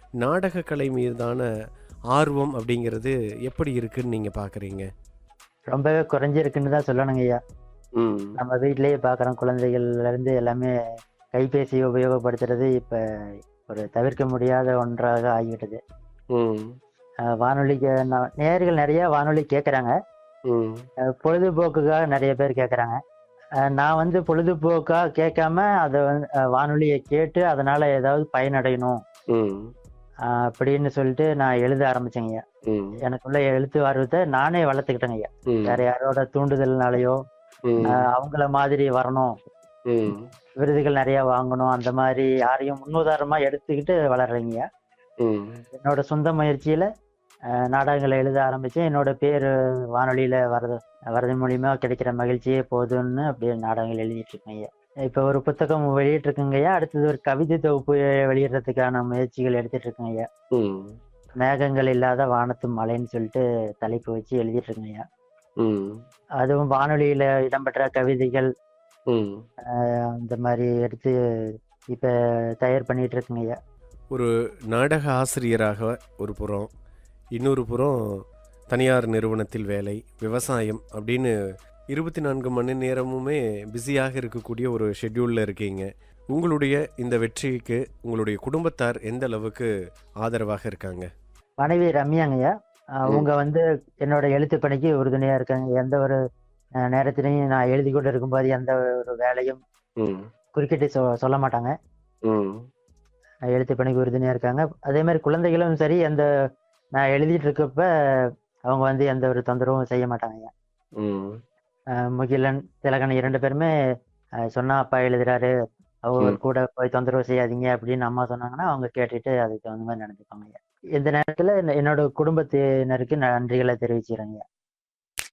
நாடகக்கலை மீதான ஆர்வம் அப்படிங்கிறது எப்படி இருக்குன்னு நீங்கள் பார்க்குறீங்க ரொம்பவே குறைஞ்சிருக்குன்னு தான் சொல்லணுங்க ஐயா ம் நம்ம வீட்டிலேயே பார்க்குறோம் குழந்தைகள்ல இருந்து எல்லாமே கைபேசி உபயோகப்படுத்துறது இப்போ ஒரு தவிர்க்க முடியாத ஒன்றாக ஆகிவிட்டது ம் அஹ் வானொலிக்கு ந- நேயர்கள் நிறைய வானொலி கேட்குறாங்க ம் பொழுதுபோக்குக்காக நிறைய பேர் கேட்குறாங்க நான் வந்து பொழுதுபோக்காக கேட்காம அதை வந்து அஹ் வானொலியை கேட்டு அதனால ஏதாவது பயனடையணும் ம் அஹ் அப்படின்னு சொல்லிட்டு நான் எழுத ஆரம்பிச்சேங்க ஐயா ம் எனக்குள்ள எழுத்து ஆர்வத்தை நானே வளர்த்துக்கிட்டேங்க ஐயா ம் வேற யாரோட தூண்டுதல்னாலயோ ம் அஹ் அவங்கள மாதிரி வரணும் ம் விருதுகள் நிறைய வாங்கணும் அந்த மாதிரி யாரையும் முன்னுதாரணமா எடுத்துக்கிட்டு வளர்றீங்க ம் என்னோட சொந்த முயற்சியில அஹ், நாடகங்களை எழுத ஆரம்பிச்சேன் என்னோட பேர் வானொலியில வரது வரது மூலியமா கிடைக்கிற மகிழ்ச்சியே போதும்னு அப்படியே நாடகங்கள் எழுதிட்டு இருக்கேங்க இப்போ ஒரு புத்தகம் வெளியிட்டு இருக்குங்கய்யா அடுத்தது ஒரு கவிதை தொகுப்பு வெளியிடுறதுக்கான முயற்சிகள் எடுத்துட்டு இருக்கேங்கய்யா ம் மேகங்கள் இல்லாத வானத்து மலைன்னு சொல்லிட்டு தலைப்பு வச்சு எழுதிட்டு இருக்கேங்கய்யா ம் அதுவும் வானொலியில இடம்பெற்ற கவிதைகள் ம் அஹ், அந்த மாதிரி எடுத்து இப்ப தயார் பண்ணிட்டு இருக்குங்கய்யா ஒரு நாடக ஆசிரியராக ஒரு புறம் இன்னொரு புறம் தனியார் நிறுவனத்தில் வேலை விவசாயம் அப்படின்னு இருபத்தி நான்கு மணி நேரமுமே பிஸியாக இருக்கக்கூடிய ஒரு ஷெட்யூலில் இருக்கீங்க உங்களுடைய இந்த வெற்றிக்கு உங்களுடைய குடும்பத்தார் எந்த அளவுக்கு ஆதரவாக இருக்காங்க மனைவி ரம்யாங்கய்யா அஹ், அவங்க வந்து என்னோட எழுத்து பணிக்கு உறுதுணையா இருக்காங்க எந்த ஒரு அஹ், நேரத்திலையும் நான் எழுதி கொண்டு இருக்கும்போது எந்த ஒரு வேலையும் ம் குறுக்கிட்டு சொ சொல்ல மாட்டாங்க ம் அஹ், எழுத்து பணிக்கு உறுதுணையா இருக்காங்க அதே மாதிரி குழந்தைகளும் சரி எந்த நான் எழுதிட்டு இருக்கப்ப அவங்க வந்து எந்த ஒரு தொந்தரவும் செய்ய மாட்டாங்கய்யா ம் அஹ், முகிலன் திலகன் இரண்டு பேருமே அஹ், சொன்னா அப்பா எழுதுறாரு அவர் ம். கூட போய் தொந்தரவு செய்யாதீங்க அப்படின்னு அம்மா சொன்னாங்கன்னா அவங்க கேட்டுட்டு அதுக்கு தகுந்த மாதிரி நடந்துப்பாங்க இந்த நேரத்துல என்ன- என்னோட குடும்பத்தினருக்கு நன்றிகளை தெரிவிச்சுக்கிறேங்க